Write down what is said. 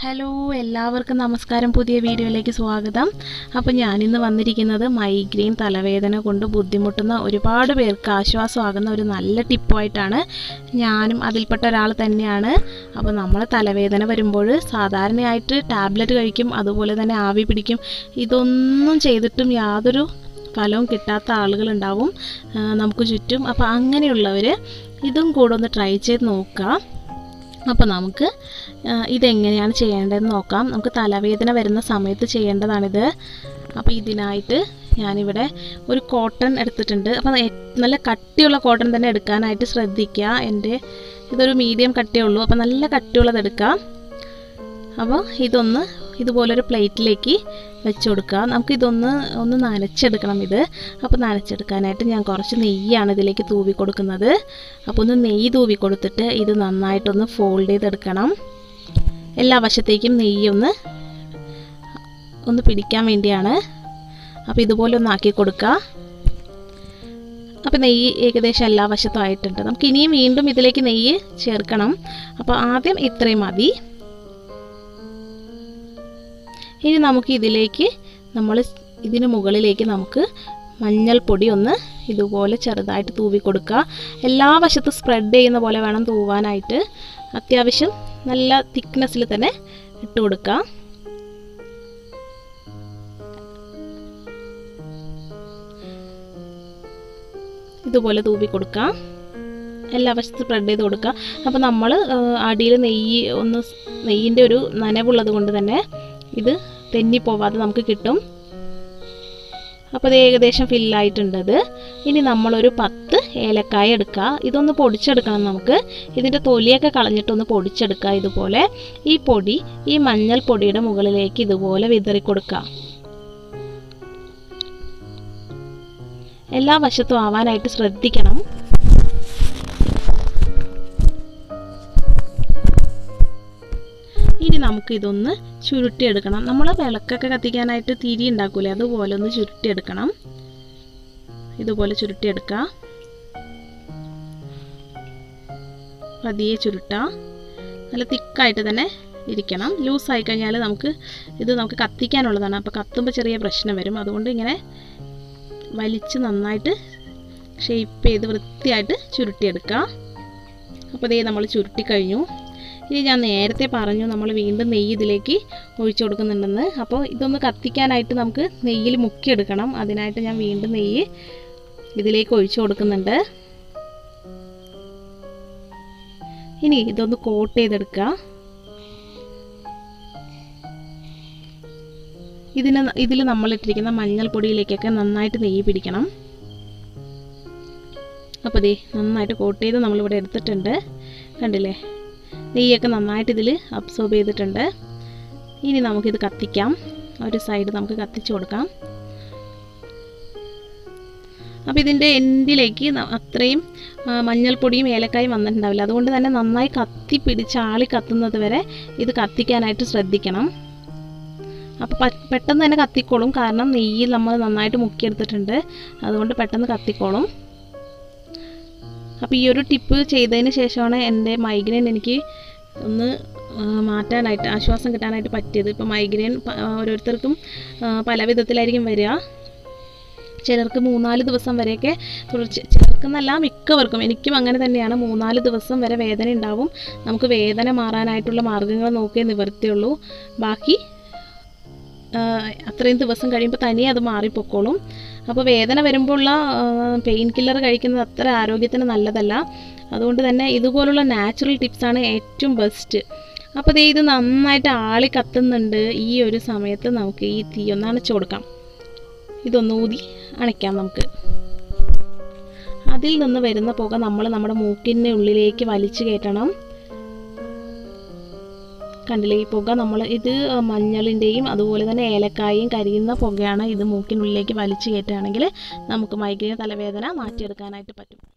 hello എല്ലാവർക്കും നമസ്കാരം പുതിയ വീഡിയോയിലേക്ക് സ്വാഗതം അപ്പോൾ ഞാനിന്ന് വന്നിരിക്കുന്നത് മൈഗ്രെയിൻ തലവേദന കൊണ്ട് ബുദ്ധിമുട്ടുന്ന ഒരുപാട് പേർക്ക് ആശ്വാസമാകുന്ന ഒരു നല്ല ടിപ്പുമായിട്ടാണ് ഞാനും അതിൽപ്പെട്ട ഒരാൾ തന്നെയാണ് അപ്പോൾ നമ്മൾ തലവേദന വരുമ്പോൾ സാധാരണയായിട്ട് ടാബ്ലറ്റ് കഴിക്കും അതുപോലെ തന്നെ ആവി പിടിക്കും ഇതൊന്നും ചെയ്തിട്ടും യാതൊരു ഫലവും കിട്ടാത്ത ആളുകളുണ്ടാവും ആ, നമുക്ക് ചുറ്റും അപ്പോൾ അങ്ങനെയുള്ളവർ ഇതും കൂടെ ഒന്ന് ട്രൈ ചെയ്ത് നോക്കുക അപ്പോൾ നമുക്ക് ആ, ഇതെങ്ങനെയാണ് ചെയ്യേണ്ടതെന്ന് നോക്കാം നമുക്ക് തലവേദന വരുന്ന സമയത്ത് ചെയ്യേണ്ടതാണിത് അപ്പോൾ ഇതിനായിട്ട് ഞാനിവിടെ ഒരു കോട്ടൺ എടുത്തിട്ടുണ്ട് അപ്പോൾ എ- നല്ല കട്ടിയുള്ള കോട്ടൺ തന്നെ എടുക്കാനായിട്ട് ശ്രദ്ധിക്കുക എൻ്റെ ഇതൊരു മീഡിയം കട്ടിയേ ഉള്ളൂ അപ്പോൾ നല്ല കട്ടിയുള്ളത് എടുക്കാം അപ്പോൾ ഇതൊന്ന് ഇതുപോലൊരു പ്ലേറ്റിലേക്ക് വെച്ച് കൊടുക്കുക നമുക്ക് ഇതൊന്ന് ഒന്ന് നനച്ചെടുക്കണം ഇത് അപ്പോൾ നനച്ചെടുക്കാനായിട്ട് ഞാൻ കുറച്ച് നെയ്യാണ് ഇതിലേക്ക് തൂവി കൊടുക്കുന്നത് അപ്പോൾ ഒന്ന് നെയ്യ് തൂവി കൊടുത്തിട്ട് ഇത് നന്നായിട്ടൊന്ന് ഫോൾഡ് ചെയ്തെടുക്കണം എല്ലാ വശത്തേക്കും നെയ്യ് ഒന്ന് ഒന്ന് പിടിക്കാൻ വേണ്ടിയാണ് അപ്പോൾ ഇതുപോലെ ഒന്ന് ആക്കി കൊടുക്കുക അപ്പോൾ നെയ്യ് ഏകദേശം എല്ലാ വശത്തും ആയിട്ടുണ്ട് നമുക്ക് ഇനിയും വീണ്ടും ഇതിലേക്ക് നെയ്യ് ചേർക്കണം അപ്പോൾ ആദ്യം ഇത്രയും മതി ഇനി നമുക്ക് ഇതിലേക്ക് നമ്മൾ ഇതിന് മുകളിലേക്ക് നമുക്ക് മഞ്ഞൾപ്പൊടി ഒന്ന് ഇതുപോലെ ചെറുതായിട്ട് തൂവി കൊടുക്കുക എല്ലാ വശത്തും സ്പ്രെഡ് ചെയ്യുന്ന പോലെ വേണം തൂവാനായിട്ട് അത്യാവശ്യം നല്ല തിക്നെസ്സിൽ തന്നെ ഇട്ട് കൊടുക്കുക ഇതുപോലെ തൂവി കൊടുക്കുക എല്ലാ വശത്തും സ്പ്രെഡ് ചെയ്ത് കൊടുക്കുക അപ്പോൾ നമ്മൾ അടിയിൽ നെയ്യ് ഒന്ന് സ് നെയ്യിൻ്റെ ഒരു നനവുള്ളത് കൊണ്ട് തന്നെ ഇത് തെന്നിപ്പോവാതെ നമുക്ക് കിട്ടും അപ്പോൾ ഇത് ഏകദേശം ഫില്ലായിട്ടുണ്ട് ഇത് ഇനി നമ്മളൊരു പത്ത് ഏലക്കായ എടുക്കുക ഇതൊന്ന് പൊടിച്ചെടുക്കണം നമുക്ക് ഇതിൻ്റെ തൊലിയൊക്കെ കളഞ്ഞിട്ടൊന്ന് പൊടിച്ചെടുക്കുക ഇതുപോലെ ഈ പൊടി ഈ മഞ്ഞൾ പൊടിയുടെ മുകളിലേക്ക് ഇതുപോലെ വിതറി കൊടുക്കുക എല്ലാ വശത്തും ആവാനായിട്ട് ശ്രദ്ധിക്കണം ഇനി നമുക്ക് ഇതൊന്ന് ചുരുട്ടിയെടുക്കണം നമ്മൾ വിളക്കൊക്കെ കത്തിക്കാനായിട്ട് തിരി ഉണ്ടാക്കൂലേ അതുപോലെ ഒന്ന് ചുരുട്ടിയെടുക്കണം ഇതുപോലെ ചുരുട്ടിയെടുക്കുക പതിയെ ചുരുട്ടുക നല്ല തിക്കായിട്ട് തന്നെ ഇരിക്കണം ലൂസായി കഴിഞ്ഞാൽ നമുക്ക് ഇത് നമുക്ക് കത്തിക്കാനുള്ളതാണ് അപ്പോൾ കത്തുമ്പോൾ ചെറിയ പ്രശ്നം വരും അതുകൊണ്ട് ഇങ്ങനെ വലിച്ച് നന്നായിട്ട് ഷേപ്പ് ചെയ്ത് വൃത്തിയായിട്ട് ചുരുട്ടിയെടുക്കുക അപ്പോൾ ഇതേ നമ്മൾ ചുരുട്ടി കഴിഞ്ഞു ഇനി ഞാൻ നേരത്തെ പറഞ്ഞു നമ്മൾ വീണ്ടും നെയ്യ് ഇതിലേക്ക് ഒഴിച്ചു കൊടുക്കുന്നുണ്ടെന്ന് അപ്പോൾ ഇതൊന്ന് കത്തിക്കാനായിട്ട് നമുക്ക് നെയ്യിൽ മുക്കിയെടുക്കണം അതിനായിട്ട് ഞാൻ വീണ്ടും നെയ്യ് ഇതിലേക്ക് ഒഴിച്ചു കൊടുക്കുന്നുണ്ട് ഇനി ഇതൊന്ന് കോട്ട് ചെയ്തെടുക്കുക ഇതിന് ഇതിൽ നമ്മളിട്ടിരിക്കുന്ന മഞ്ഞൾപ്പൊടിയിലേക്കൊക്കെ നന്നായിട്ട് നെയ്യ് പിടിക്കണം അപ്പോൾ ദേ നന്നായിട്ട് കോട്ട് ചെയ്ത് നമ്മളിവിടെ എടുത്തിട്ടുണ്ട് കണ്ടില്ലേ നെയ്യൊക്കെ നന്നായിട്ട് ഇതിൽ അബ്സോർബ് ചെയ്തിട്ടുണ്ട് ഇനി നമുക്കിത് കത്തിക്കാം ഒരു സൈഡ് നമുക്ക് കത്തിച്ച് കൊടുക്കാം അപ്പോൾ ഇതിൻ്റെ എൻഡിലേക്ക് ന- അത്രയും ആ, മഞ്ഞൾപ്പൊടിയും ഏലക്കായും വന്നിട്ടുണ്ടാവില്ല അതുകൊണ്ട് തന്നെ നന്നായി കത്തി പിടിച്ച് ആളി കത്തുന്നത് വരെ ഇത് കത്തിക്കാനായിട്ട് ശ്രദ്ധിക്കണം അപ്പോൾ പ- പെട്ടെന്ന് തന്നെ കത്തിക്കോളും കാരണം നെയ്യ് നമ്മൾ നന്നായിട്ട് മുക്കിയെടുത്തിട്ടുണ്ട് അതുകൊണ്ട് പെട്ടെന്ന് കത്തിക്കോളും അപ്പോൾ ഈ ഒരു ടിപ്പ് ചെയ്തതിന് ശേഷമാണ് എൻ്റെ മൈഗ്രെയിൻ എനിക്ക് ഒന്ന് ആ, മാറ്റാനായിട്ട് ആശ്വാസം കിട്ടാനായിട്ട് പറ്റിയത് ഇപ്പോൾ മൈഗ്രെയിൻ പ- ആ, ഓരോരുത്തർക്കും ആ, പല വിധത്തിലായിരിക്കും വരിക ചിലർക്ക് മൂന്നാല് ദിവസം വരെയൊക്കെ തുടർച്ച ചിലർക്കെന്നല്ല മിക്കവർക്കും എനിക്കും അങ്ങനെ തന്നെയാണ് മൂന്നാല് ദിവസം വരെ വേദന ഉണ്ടാവും നമുക്ക് വേദന മാറാനായിട്ടുള്ള മാർഗ്ഗങ്ങൾ നോക്കിയേ നിവർത്തിയുള്ളൂ ബാക്കി ആ, അത്രയും ദിവസം കഴിയുമ്പോൾ തനിയെ അത് മാറിപ്പോക്കോളും അപ്പോൾ വേദന വരുമ്പോഴുള്ള പെയിൻ കില്ലർ കഴിക്കുന്നത് അത്ര ആരോഗ്യത്തിന് നല്ലതല്ല അതുകൊണ്ട് തന്നെ ഇതുപോലുള്ള നാച്ചുറൽ ടിപ്സാണ് ഏറ്റവും ബെസ്റ്റ് അപ്പോൾ ദേ ഇത് നന്നായിട്ട് ആളി കത്തുന്നുണ്ട് ഈ ഒരു സമയത്ത് നമുക്ക് ഈ തീ ഒന്ന് അണച്ചു കൊടുക്കാം ഇതൊന്ന് ഊതി അണയ്ക്കാം നമുക്ക് അതിൽ നിന്ന് വരുന്ന പുക നമ്മൾ നമ്മുടെ മൂക്കിൻ്റെ ഉള്ളിലേക്ക് വലിച്ചു കയറ്റണം കണ്ടില്ലേ ഈ പുക നമ്മൾ ഇത് മഞ്ഞളിൻ്റെയും അതുപോലെ തന്നെ ഏലക്കായും കരിയുന്ന പുകയാണ് ഇത് മൂക്കിനുള്ളിലേക്ക് വലിച്ചു കയറ്റുകയാണെങ്കിൽ നമുക്ക് മൈഗ്രെയിൻ തലവേദന മാറ്റിയെടുക്കാനായിട്ട് പറ്റും